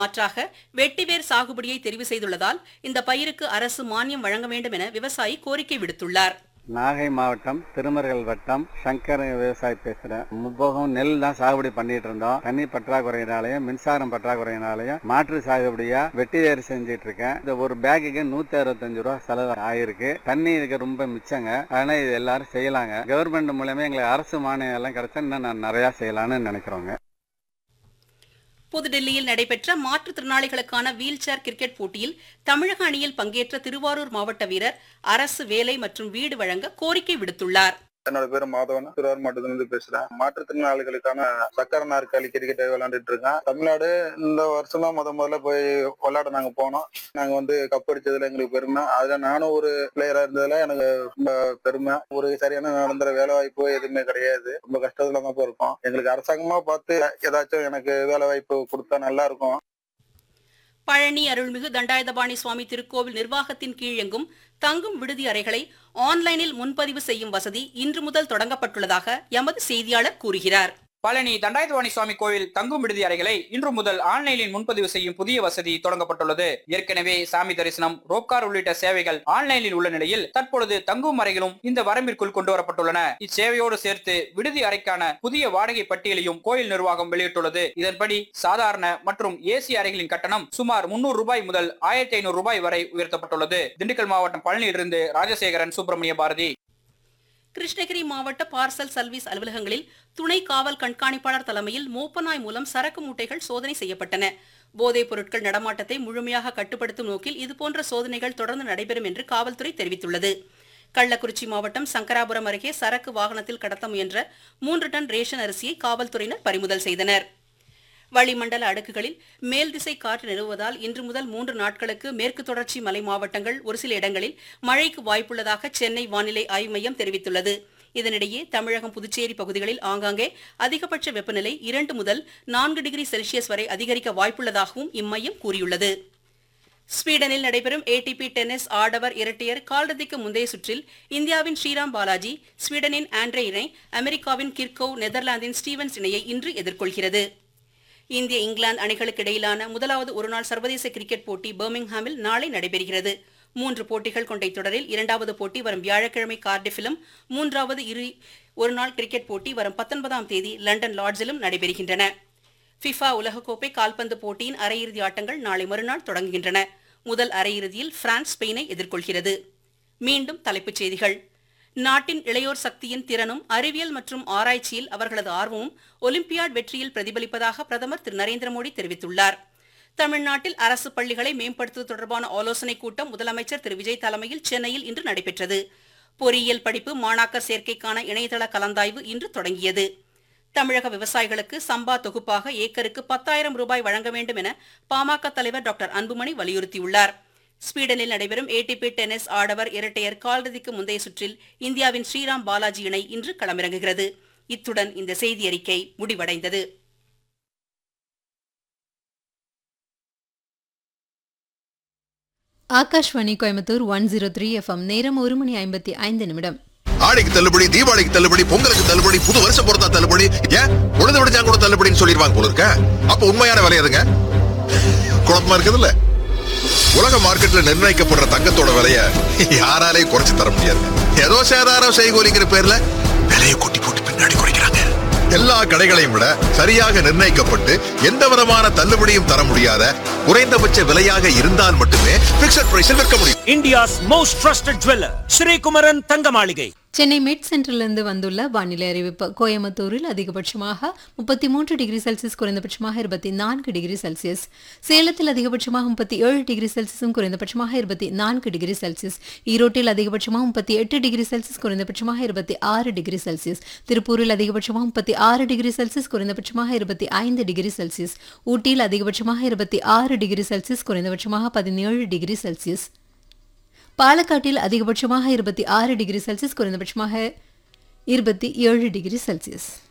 மாற்றாக வெட்டிவேர் சாகுபடியை தெரிவு செய்துள்ளதால் இந்த பயிருக்கு அரசு மானியம் வழங்க வேண்டும் என விவசாயி கோரிக்கை விடுத்துள்ளார் நாகை மாவட்டம் திருமருகல் வட்டம் சங்கர் விவசாயி பேசுறேன் முப்போகம் நெல் தான் சாகுபடி பண்ணிட்டு இருந்தோம் தண்ணி பற்றாக்குறையினாலையும் மின்சாரம் பற்றாக்குறையினாலையும் மாற்று சாகுபடியா வெட்டி வேறு செஞ்சிட்டு இருக்கேன் இந்த ஒரு பேக்குக்கு நூத்தி அறுபத்தஞ்சு ரூபா செலவு ஆயிருக்கு தண்ணி இதுக்கு ரொம்ப மிச்சங்க அதனால இது எல்லாரும் செய்யலாங்க கவர்மெண்ட் மூலமா எங்களுக்கு அரசு மானியம் எல்லாம் கிடைச்சா இன்னும் நான் நிறைய செய்யலாம்னு நினைக்கிறோங்க புதுடில்லியில் நடைபெற்ற மாற்றுத்திறனாளிகளுக்கான வீல் சேர் கிரிக்கெட் போட்டியில் தமிழக அணியில் பங்கேற்ற திருவாரூர் மாவட்ட வீரர் அரசு வேலை மற்றும் வீடு வழங்க கோரிக்கை விடுத்துள்ளார் என்னோட பேரு மாதவன் திருவாரூர் மாவட்டத்திலிருந்து பேசுறேன் மாற்றுத்திறனாளிகளுக்கான சக்கர நாற்காலி கிரிக்கெட் விளையாண்டுட்டு இருக்கேன் தமிழ்நாடு இந்த வருஷம் தான் முத முதல்ல போய் விளையாட நாங்க போனோம் நாங்க வந்து கப் அடிச்சதுல எங்களுக்கு பெருமை அதுல நானும் ஒரு பிளேயரா இருந்ததுல எனக்கு ரொம்ப பெருமை ஒரு சரியான நிரந்தர வேலை வாய்ப்பு எதுவுமே கிடையாது ரொம்ப கஷ்டத்துல தான் இருக்கோம் எங்களுக்கு அரசாங்கமா பார்த்து ஏதாச்சும் எனக்கு வேலை வாய்ப்பு கொடுத்தா நல்லா இருக்கும் பழனி அருள்மிகு தண்டாயுதபாணி சுவாமி திருக்கோவில் நிர்வாகத்தின் கீழ் இயங்கும் தங்கும் விடுதி அறைகளை ஆன்லைனில் முன்பதிவு செய்யும் வசதி இன்று முதல் தொடங்கப்பட்டுள்ளதாக எமது செய்தியாளர் கூறுகிறார் பழனி தண்டாயுதவாணி சுவாமி கோவில் தங்கும் விடுதி அறைகளை இன்று முதல் ஆன்லைனில் முன்பதிவு செய்யும் புதிய வசதி தொடங்கப்பட்டுள்ளது ஏற்கனவே சாமி தரிசனம் ரோப்கார் உள்ளிட்ட சேவைகள் ஆன்லைனில் உள்ள நிலையில் தற்பொழுது தங்கும் அறைகளும் இந்த வரம்பிற்குள் கொண்டு வரப்பட்டுள்ளன இச்சேவையோடு சேர்த்து விடுதி அறைக்கான புதிய வாடகை பட்டியலையும் கோயில் நிர்வாகம் வெளியிட்டுள்ளது இதன்படி சாதாரண மற்றும் ஏசி அறைகளின் கட்டணம் சுமார் முன்னூறு ரூபாய் முதல் ஆயிரத்தி ஐநூறு ரூபாய் வரை உயர்த்தப்பட்டுள்ளது திண்டுக்கல் மாவட்டம் பழனியிலிருந்து ராஜசேகரன் சுப்பிரமணிய பாரதி கிருஷ்ணகிரி மாவட்ட பார்சல் சர்வீஸ் அலுவலகங்களில் துணை காவல் கண்காணிப்பாளர் தலைமையில் மோப்பநாய் மூலம் சரக்கு மூட்டைகள் சோதனை செய்யப்பட்டன போதைப் பொருட்கள் நடமாட்டத்தை முழுமையாக கட்டுப்படுத்தும் நோக்கில் இதுபோன்ற சோதனைகள் தொடர்ந்து நடைபெறும் என்று காவல்துறை தெரிவித்துள்ளது கள்ளக்குறிச்சி மாவட்டம் சங்கராபுரம் அருகே சரக்கு வாகனத்தில் கடத்த முயன்ற மூன்று டன் ரேஷன் அரிசியை காவல்துறையினர் பறிமுதல் செய்தனர் வளிமண்டல அடுக்குகளில் மேல் திசை காற்று நிலவுவதால் இன்று முதல் மூன்று நாட்களுக்கு மேற்கு தொடர்ச்சி மலை மாவட்டங்கள் ஒரு சில இடங்களில் மழைக்கு வாய்ப்புள்ளதாக சென்னை வானிலை ஆய்வு மையம் தெரிவித்துள்ளது இதனிடையே தமிழகம் புதுச்சேரி பகுதிகளில் ஆங்காங்கே அதிகபட்ச வெப்பநிலை இரண்டு முதல் நான்கு டிகிரி செல்சியஸ் வரை அதிகரிக்க வாய்ப்புள்ளதாகவும் இம்மையம் கூறியுள்ளது ஸ்வீடனில் நடைபெறும் ஏடிபி டென்னிஸ் ஆடவர் இரட்டையர் காலிறுதிக்கு முந்தைய சுற்றில் இந்தியாவின் ஸ்ரீராம் பாலாஜி ஸ்வீடனின் ஆண்ட்ரே இணை அமெரிக்காவின் கிர்கோவ் நெதர்லாந்தின் ஸ்டீவன்ஸ் இணையை இன்று எதிர்கொள்கிறது இந்திய இங்கிலாந்து அணிகளுக்கு இடையிலான முதலாவது ஒருநாள் சர்வதேச கிரிக்கெட் போட்டி பர்மிங்ஹாமில் நாளை நடைபெறுகிறது மூன்று போட்டிகள் கொண்ட தொடரில் இரண்டாவது போட்டி வரும் வியாழக்கிழமை கார்டிஃபிலும் மூன்றாவது இரு ஒருநாள் கிரிக்கெட் போட்டி வரும் பத்தொன்பதாம் தேதி லண்டன் லார்ட்ஸிலும் நடைபெறுகின்றன ஃபிஃபா உலகக்கோப்பை கால்பந்து போட்டியின் அரையிறுதி ஆட்டங்கள் நாளை மறுநாள் தொடங்குகின்றன முதல் அரையிறுதியில் பிரான்ஸ் ஸ்பெயினை எதிர்கொள்கிறது மீண்டும் தலைப்புச் செய்திகள் நாட்டின் இளையோர் சக்தியின் திறனும் அறிவியல் மற்றும் ஆராய்ச்சியில் அவர்களது ஆர்வமும் ஒலிம்பியாட் வெற்றியில் பிரதிபலிப்பதாக பிரதமர் திரு நரேந்திர மோடி தெரிவித்துள்ளார் தமிழ்நாட்டில் அரசு பள்ளிகளை மேம்படுத்துவது தொடர்பான ஆலோசனைக் கூட்டம் முதலமைச்சர் திரு விஜய் தலைமையில் சென்னையில் இன்று நடைபெற்றது பொறியியல் படிப்பு மாணாக்கர் சேர்க்கைக்கான இணையதள கலந்தாய்வு இன்று தொடங்கியது தமிழக விவசாயிகளுக்கு சம்பா தொகுப்பாக ஏக்கருக்கு பத்தாயிரம் ரூபாய் வழங்க வேண்டும் என பாமக தலைவர் டாக்டர் அன்புமணி வலியுறுத்தியுள்ளார் ஸ்வீடனில் நடைபெறும் ஏடிபி டென்னிஸ் ஆடவர் இரட்டையர் காலிறுதிக்கு முந்தைய சுற்றில் இந்தியாவின் ஸ்ரீராம் பாலாஜி இணை இன்று களமிறங்குகிறது இத்துடன் இந்த செய்தி அறிக்கை முடிவடைந்தது Akashvani Coimbatore one zero three FM நேரம் ஒரு மணி ஐம்பத்தி ஐந்து நிமிடம் ஆடிக்கு தள்ளுபடி தீபாவளிக்கு தள்ளுபடி பொங்கலுக்கு தள்ளுபடி புது வருஷம் பொறுத்தா தள்ளுபடி ஏன் உழுது விடுச்சா கூட தள்ளுபடின்னு சொல்லிடுவாங்க போல இருக்க அப்ப உண்மையான விலை எதுங்க குழப்பமா இருக்குதுல்ல உலக மார்க்கெட்ல நிர்ணயிக்கப்படுற தங்கத்தோட விலைய யாராலையும் குறைச்சு தர முடியாது ஏதோ சேதாரம் செய்கோலிங்கிற பேர்ல விலையை கொட்டி போட்டு பின்னாடி குறைக்கிறாங்க எல்லா கடைகளையும் விட சரியாக நிர்ணயிக்கப்பட்டு எந்த விதமான தள்ளுபடியும் தர முடியாத குறைந்தபட்ச விலையாக இருந்தால் மட்டுமே பிக்சட் பிரைஸில் விற்க முடியும் India's most trusted jeweler, Sri Kumaran Thangamaligai. Chennai மெட் சென்டரிலிருந்து வந்துள்ள வானிலை அறிவிப்பு கோயம்புத்தூரில் அதிகபட்சமாக முப்பத்தி மூன்று டிகிரி செல்சியஸ் குறைந்தபட்சமாக இருபத்தி நான்கு டிகிரி செல்சியஸ் சேலத்தில் அதிகபட்சமாக முப்பத்தி ஏழு டிகிரி செல்சியஸும் குறைந்தபட்சமாக இருபத்தி நான்கு டிகிரி செல்சியஸ் ஈரோட்டில் அதிகபட்சமாக முப்பத்தி எட்டு டிகிரி செல்சியஸ் குறைந்தபட்சமாக இருபத்தி ஆறு டிகிரி செல்சியஸ் திருப்பூரில் அதிகபட்சமாக முப்பத்தி ஆறு டிகிரி செல்சியஸ் குறைந்தபட்சமாக இருபத்தி ஐந்து டிகிரி செல்சியஸ் ஊட்டியில் அதிகபட்சமாக இருபத்தி ஆறு டிகிரி செல்சியஸ் குறைந்தபட்சமாக பதினேழு டிகிரி செல்சியஸ் பாலக்காட்டில் அதிகபட்சமாக இருபத்தி ஆறு டிகிரி செல்சியஸ் குறைந்தபட்சமாக இருபத்தி ஏழு டிகிரி செல்சியஸ்